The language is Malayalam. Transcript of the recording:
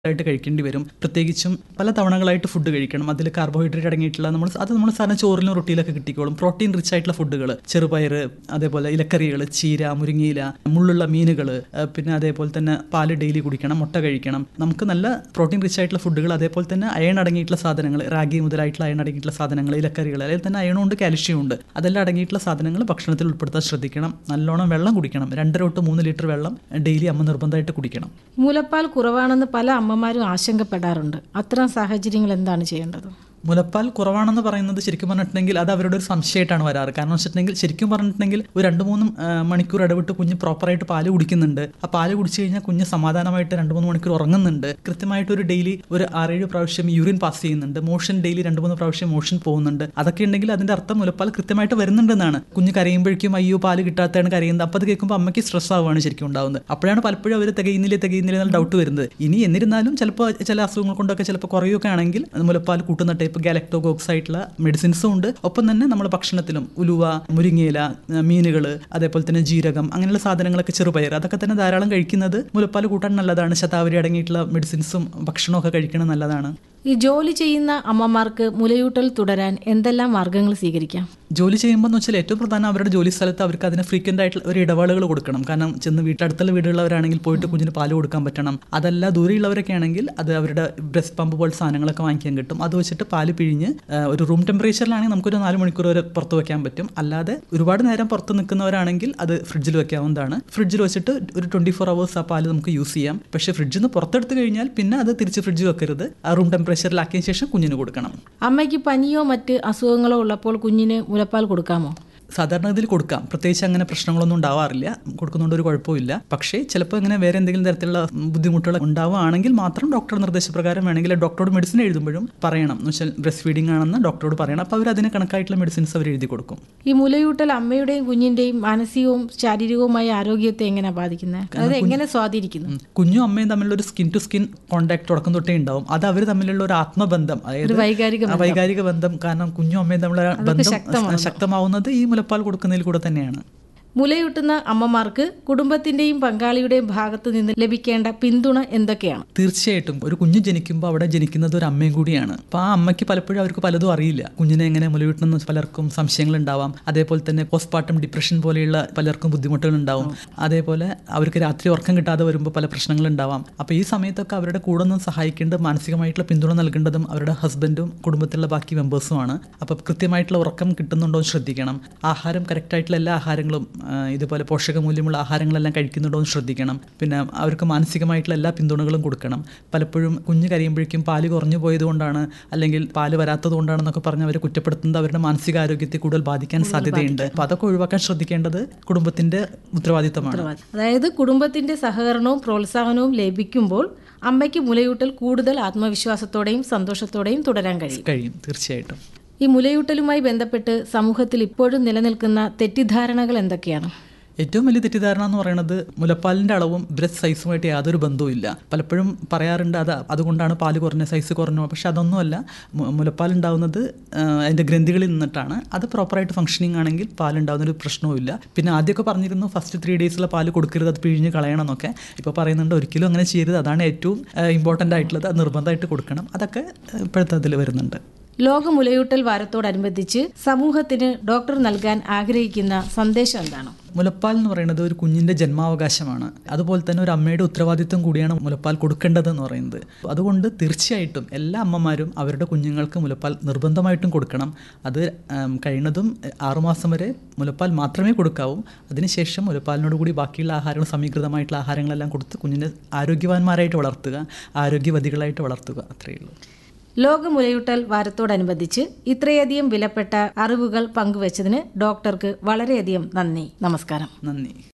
ആയിട്ട് കഴിക്കേണ്ടി വരും പ്രത്യേകിച്ചും പല തവണകളായിട്ട് ഫുഡ് കഴിക്കണം അതിൽ കാർബോഹൈഡ്രേറ്റ് അടങ്ങിയിട്ടുള്ള നമ്മൾ അത് നമ്മൾ സാധാരണ ചോറിലും റൊട്ടിയിലൊക്കെ കിട്ടിക്കോളും പ്രോട്ടീൻ റിച്ച് ആയിട്ടുള്ള ഫുഡുകൾ ചെറുപയർ അതേപോലെ ഇലക്കറികൾ ചീര മുരിങ്ങയില മുള്ളുള്ള മീനുകൾ പിന്നെ അതേപോലെ തന്നെ പാല് ഡെയിലി കുടിക്കണം മുട്ട കഴിക്കണം നമുക്ക് നല്ല പ്രോട്ടീൻ റിച്ച് ആയിട്ടുള്ള ഫുഡുകൾ അതേപോലെ തന്നെ അയൺ അടങ്ങിയിട്ടുള്ള സാധനങ്ങൾ റാഗി മുതലായിട്ടുള്ള അയൺ അടങ്ങിയിട്ടുള്ള സാധനങ്ങൾ ഇലക്കറികൾ അതിൽ തന്നെ അയണും ഉണ്ട് കാൽഷ്യം ഉണ്ട് അതെല്ലാം അടങ്ങിയിട്ടുള്ള സാധനങ്ങൾ ഭക്ഷണത്തിൽ ഉൾപ്പെടുത്താൻ ശ്രദ്ധിക്കണം നല്ലോണം വെള്ളം കുടിക്കണം രണ്ടര തൊട്ട് മൂന്ന് ലിറ്റർ വെള്ളം ഡെയിലി അമ്മ നിർബന്ധമായിട്ട് കുടിക്കണം മുലപ്പാൽ കുറവാണെന്ന് പല അമ്മമാരും ആശങ്കപ്പെടാറുണ്ട് അത്തരം സാഹചര്യങ്ങൾ എന്താണ് ചെയ്യേണ്ടത് മുലപ്പാൽ കുറവാണെന്ന് പറയുന്നത് ശരിക്കും പറഞ്ഞിട്ടുണ്ടെങ്കിൽ അത് അവരുടെ ഒരു സംശയമായിട്ടാണ് വരാറ് കാരണം വെച്ചിട്ടുണ്ടെങ്കിൽ ശരിക്കും പറഞ്ഞിട്ടുണ്ടെങ്കിൽ ഒരു രണ്ട് മൂന്ന് ആ, മണിക്കൂർ ഇടവിട്ട് കുഞ്ഞ് പ്രോപ്പറായിട്ട് പാല് കുടിക്കുന്നുണ്ട് ആ പാല് കുടിച്ചു കഴിഞ്ഞാൽ കുഞ്ഞ് സമാധാനമായിട്ട് രണ്ട് മൂന്ന് മണിക്കൂർ ഉറങ്ങുന്നുണ്ട് കൃത്യമായിട്ട് ഒരു ഡെയിലി ഒരു ആറേഴ് പ്രാവശ്യം യൂറിൻ പാസ് ചെയ്യുന്നുണ്ട് മോഷൻ ഡെയിലി രണ്ട് മൂന്ന് പ്രാവശ്യം മോഷൻ പോകുന്നുണ്ട് അതൊക്കെ ഉണ്ടെങ്കിൽ അതിന്റെ അർത്ഥം മുലപ്പാൽ കൃത്യമായിട്ട് വരുന്നുണ്ടെന്നാണ് കുഞ്ഞ് കരയുമ്പോഴേക്കും അയ്യോ പാല് കിട്ടാത്തതാണ് കരയുന്നത് അപ്പോൾ അത് കേൾക്കുമ്പോൾ അമ്മയ്ക്ക് സ്ട്രെസ് ആവുകയാണ് ശരിക്കും ഉണ്ടാവുന്നത് അപ്പോഴാണ് പലപ്പോഴും അവർ തികയുന്നില്ല തികയുന്നില്ല എന്നുള്ള ഡൗട്ട് വരുന്നത് ഇനി എന്നിരുന്നാലും ചിലപ്പോൾ ചില അസുഖങ്ങൾ കൊണ്ടൊക്കെ ചിലപ്പോൾ കുറയുകയൊക്കെ ആണെങ്കിൽ മുലപ്പാൽ കൂട്ടുന്ന ടൈപ്പ് ഗാലക്ടോഗോക്സ് ആയിട്ടുള്ള മെഡിസിൻസും ഉണ്ട് ഒപ്പം തന്നെ നമ്മൾ ഭക്ഷണത്തിലും ഉലുവ മുരിങ്ങയില മീനുകൾ അതേപോലെ തന്നെ ജീരകം അങ്ങനെയുള്ള സാധനങ്ങളൊക്കെ ചെറുപയർ അതൊക്കെ തന്നെ ധാരാളം കഴിക്കുന്നത് മുലപ്പാൽ കൂട്ടാൻ നല്ലതാണ് ശതാവരി അടങ്ങിയിട്ടുള്ള മെഡിസിൻസും ഭക്ഷണമൊക്കെ കഴിക്കണം നല്ലതാണ് ഈ ജോലി ചെയ്യുന്ന അമ്മമാർക്ക് മുലയൂട്ടൽ തുടരാൻ എന്തെല്ലാം മാർഗങ്ങൾ സ്വീകരിക്കാം ജോലി ചെയ്യുമ്പോൾ എന്ന് വെച്ചാൽ ഏറ്റവും പ്രധാനം അവരുടെ ജോലി സ്ഥലത്ത് അവർക്ക് അതിന് ഫ്രീക്വൻ്റ് ആയിട്ടുള്ള ഒരു ഇടവേളകൾ കൊടുക്കണം കാരണം ചെന്ന് വീട്ടടുത്തുള്ള വീടുള്ളവരാണെങ്കിൽ പോയിട്ട് കുഞ്ഞിന് പാല് കൊടുക്കാൻ പറ്റണം അതല്ല ദൂരെയുള്ളവരൊക്കെ ആണെങ്കിൽ അത് അവരുടെ ബ്രസ്റ്റ് പമ്പ് പോലെ സാധനങ്ങളൊക്കെ വാങ്ങിക്കാൻ കിട്ടും അത് വെച്ചിട്ട് പാല് പിഴിഞ്ഞ് ആ, ഒരു റൂം ടെമ്പറേച്ചറിലാണെങ്കിൽ നമുക്കൊരു നാല് മണിക്കൂർ വരെ പുറത്ത് വെക്കാൻ പറ്റും അല്ലാതെ ഒരുപാട് നേരം പുറത്ത് നിൽക്കുന്നവരാണെങ്കിൽ അത് ഫ്രിഡ്ജിൽ വെക്കാവുന്നതാണ് ഫ്രിഡ്ജിൽ വെച്ചിട്ട് ഒരു ട്വൻറ്റി ഫോർ അവേഴ്സ് ആ പാല് നമുക്ക് യൂസ് ചെയ്യാം പക്ഷേ ഫ്രിഡ്ജിൽ നിന്ന് പുറത്തെടുത്ത് കഴിഞ്ഞാൽ പിന്നെ അത് തിരിച്ച് ഫ്രിഡ്ജിൽ വെക്കരുത് ആ റൂം ടെമ്പറേച്ചറിലാക്കിയ ശേഷം കുഞ്ഞിന് കൊടുക്കണം അമ്മയ്ക്ക് പനിയോ മറ്റ് അസുഖങ്ങളോ ഉള്ളപ്പോൾ കുഞ്ഞിന് മുലപ്പാൽ കൊടുക്കാമോ സാധാരണ ഇതിൽ കൊടുക്കാം പ്രത്യേകിച്ച് അങ്ങനെ പ്രശ്നങ്ങളൊന്നും ഉണ്ടാവാറില്ല കൊടുക്കുന്നതുകൊണ്ട് ഒരു കുഴപ്പമില്ല പക്ഷേ ചിലപ്പോൾ ഇങ്ങനെ വേറെ എന്തെങ്കിലും തരത്തിലുള്ള ബുദ്ധിമുട്ടുകൾ ഉണ്ടാവുകയാണെങ്കിൽ മാത്രം ഡോക്ടറുടെ നിർദ്ദേശപ്രകാരം വേണമെങ്കിൽ ഡോക്ടറോട് മെഡിസിൻ എഴുതുമ്പോഴും പറയണം എന്ന് വെച്ചാൽ ബ്രസ്റ്റ് ഫീഡിംഗ് ആണെന്ന് ഡോക്ടറോട് പറയണം അപ്പോൾ അവർ അതിന് കണക്കായിട്ടുള്ള മെഡിസിൻസ് അവർ എഴുതി കൊടുക്കും ഈ മുലയൂട്ടൽ അമ്മയുടെയും കുഞ്ഞിന്റെയും മാനസികവും ശാരീരികവുമായ ആരോഗ്യത്തെ എങ്ങനെ ബാധിക്കുന്നത് അതായത് എങ്ങനെ സ്വാധീനിക്കുന്നു ഉം. കുഞ്ഞും അമ്മയും തമ്മിലുള്ള ഒരു സ്കിൻ ടു സ്കിൻ കോൺടാക്ട് തുടക്കം തൊട്ടേ ഉണ്ടാവും അത് അവർ തമ്മിലുള്ള ഒരു ആത്മബന്ധം അതായത് വൈകാരിക ആ വൈകാരിക ബന്ധം കാരണം കുഞ്ഞും അമ്മയും തമ്മിലുള്ള ബന്ധം ശക്തമാവുന്നത് ഈ മുലപ്പാൽ കൊടുക്കുന്നതിൽ കൂടെ തന്നെയാണ് മുലയൂട്ടുന്ന അമ്മമാർക്ക് കുടുംബത്തിന്റെയും പങ്കാളിയുടെയും ഭാഗത്തു നിന്ന് ലഭിക്കേണ്ട പിന്തുണ എന്തൊക്കെയാണ് തീർച്ചയായിട്ടും ഒരു കുഞ്ഞ് ജനിക്കുമ്പോൾ അവിടെ ജനിക്കുന്നത് ഒരു അമ്മയും കൂടിയാണ് അപ്പോൾ ആ അമ്മയ്ക്ക് പലപ്പോഴും അവർക്ക് പലതും അറിയില്ല കുഞ്ഞിനെ എങ്ങനെ മുലയൂട്ടണമെന്ന് പലർക്കും സംശയങ്ങൾ ഉണ്ടാവാം അതേപോലെ തന്നെ പോസ്റ്റ്മോർട്ടം ഡിപ്രഷൻ പോലെയുള്ള പലർക്കും ബുദ്ധിമുട്ടുകൾ ഉണ്ടാവും അതേപോലെ അവർക്ക് രാത്രി ഉറക്കം കിട്ടാതെ വരുമ്പോൾ പല പ്രശ്നങ്ങൾ ഉണ്ടാവാം അപ്പോൾ ഈ സമയത്തൊക്കെ അവരുടെ കൂടെ നിന്ന് സഹായിക്കേണ്ടത് മാനസികമായിട്ടുള്ള പിന്തുണ നൽകേണ്ടതും അവരുടെ ഹസ്ബൻഡും കുടുംബത്തിലുള്ള ബാക്കി മെമ്പേഴ്സുമാണ് അപ്പോൾ കൃത്യമായിട്ടുള്ള ഉറക്കം കിട്ടുന്നുണ്ടോ എന്ന് ശ്രദ്ധിക്കണം ആഹാരം കറക്റ്റായിട്ടുള്ള എല്ലാ ആഹാരങ്ങളും ആ, ഇതുപോലെ പോഷകമൂല്യമുള്ള ആഹാരങ്ങളെല്ലാം കഴിക്കുന്നുണ്ടോ എന്ന് ശ്രദ്ധിക്കണം പിന്നെ അവർക്ക് മാനസികമായിട്ടുള്ള എല്ലാ പിന്തുണകളും കൊടുക്കണം പലപ്പോഴും കുഞ്ഞ് കരയുമ്പോഴേക്കും പാല് കുറഞ്ഞു പോയതുകൊണ്ടാണ് അല്ലെങ്കിൽ പാല് വരാത്തത് കൊണ്ടാണെന്നൊക്കെ പറഞ്ഞ് അവരെ കുറ്റപ്പെടുത്തുന്നത് അവരുടെ മാനസികാരോഗ്യത്തെ കൂടുതൽ ബാധിക്കാൻ സാധ്യതയുണ്ട് അപ്പോൾ അതൊക്കെ ഒഴിവാക്കാൻ ശ്രദ്ധിക്കേണ്ടത് കുടുംബത്തിന്റെ ഉത്തരവാദിത്തമാണ് അതായത് കുടുംബത്തിന്റെ സഹകരണവും പ്രോത്സാഹനവും ലഭിക്കുമ്പോൾ അമ്മയ്ക്ക് മുലയൂട്ടൽ കൂടുതൽ ആത്മവിശ്വാസത്തോടെയും സന്തോഷത്തോടെയും തുടരാൻ കഴിയും കഴിയും തീർച്ചയായിട്ടും ഈ മുലയൂട്ടലുമായി ബന്ധപ്പെട്ട് സമൂഹത്തിൽ ഇപ്പോഴും നിലനിൽക്കുന്ന തെറ്റിദ്ധാരണകൾ എന്തൊക്കെയാണ് ഏറ്റവും വലിയ തെറ്റിദ്ധാരണ എന്ന് പറയുന്നത് മുലപ്പാലിൻ്റെ അളവും ബ്രസ്റ്റ് സൈസുമായിട്ട് യാതൊരു ബന്ധവും ഇല്ല പലപ്പോഴും പറയാറുണ്ട് അത് അതുകൊണ്ടാണ് പാല് കുറഞ്ഞ സൈസ് കുറഞ്ഞു പക്ഷെ അതൊന്നുമല്ല മു- മുലപ്പാൽ ഉണ്ടാവുന്നത് ആ, അതിൻ്റെ ഗ്രന്ഥികളിൽ നിന്നിട്ടാണ് അത് പ്രോപ്പറായിട്ട് ഫംഗ്ഷനിങ് ആണെങ്കിൽ പാലുണ്ടാവുന്ന ഒരു പ്രശ്നവുമില്ല പിന്നെ ആദ്യമൊക്കെ പറഞ്ഞിരുന്നു ഫസ്റ്റ് ത്രീ ഡേയ്സിലെ പാല് കൊടുക്കരുത് അത് പിഴിഞ്ഞ് കളയണം എന്നൊക്കെ ഇപ്പോൾ പറയുന്നുണ്ട് ഒരിക്കലും അങ്ങനെ ചെയ്യരുത് അതാണ് ഏറ്റവും ഇമ്പോർട്ടൻ്റ് ആയിട്ടുള്ളത് അത് നിർബന്ധമായിട്ട് കൊടുക്കണം അതൊക്കെ ആ, ഇപ്പോഴത്തെ അതിൽ വരുന്നുണ്ട് ലോക മുലയൂട്ടൽ വാരത്തോടനുബന്ധിച്ച് സമൂഹത്തിന് ഡോക്ടർ നൽകാൻ ആഗ്രഹിക്കുന്ന സന്ദേശം എന്താണ് മുലപ്പാൽ എന്ന് പറയുന്നത് ഒരു കുഞ്ഞിൻ്റെ ജന്മാവകാശമാണ് അതുപോലെ തന്നെ ഒരു അമ്മയുടെ ഉത്തരവാദിത്വം കൂടിയാണ് മുലപ്പാൽ കൊടുക്കേണ്ടത് എന്ന് പറയുന്നത് അതുകൊണ്ട് തീർച്ചയായിട്ടും എല്ലാ അമ്മമാരും അവരുടെ കുഞ്ഞുങ്ങൾക്ക് മുലപ്പാൽ നിർബന്ധമായിട്ടും കൊടുക്കണം അത് ഉം, കഴിയുന്നതും ആറുമാസം വരെ മുലപ്പാൽ മാത്രമേ കൊടുക്കാവൂ അതിനുശേഷം മുലപ്പാലിനോട് കൂടി ബാക്കിയുള്ള ആഹാരങ്ങൾ സമീകൃതമായിട്ടുള്ള ആഹാരങ്ങളെല്ലാം കൊടുത്ത് കുഞ്ഞിനെ ആരോഗ്യവാന്മാരായിട്ട് വളർത്തുക ആരോഗ്യവതികളായിട്ട് വളർത്തുക അത്രയേ ഉള്ളൂ ലോക മുലയൂട്ടൽ വാരത്തോടനുബന്ധിച്ച് ഇത്രയധികം വിലപ്പെട്ട അറിവുകൾ പങ്കുവച്ചതിന് ഡോക്ടർക്ക് വളരെയധികം നന്ദി നമസ്കാരം നന്ദി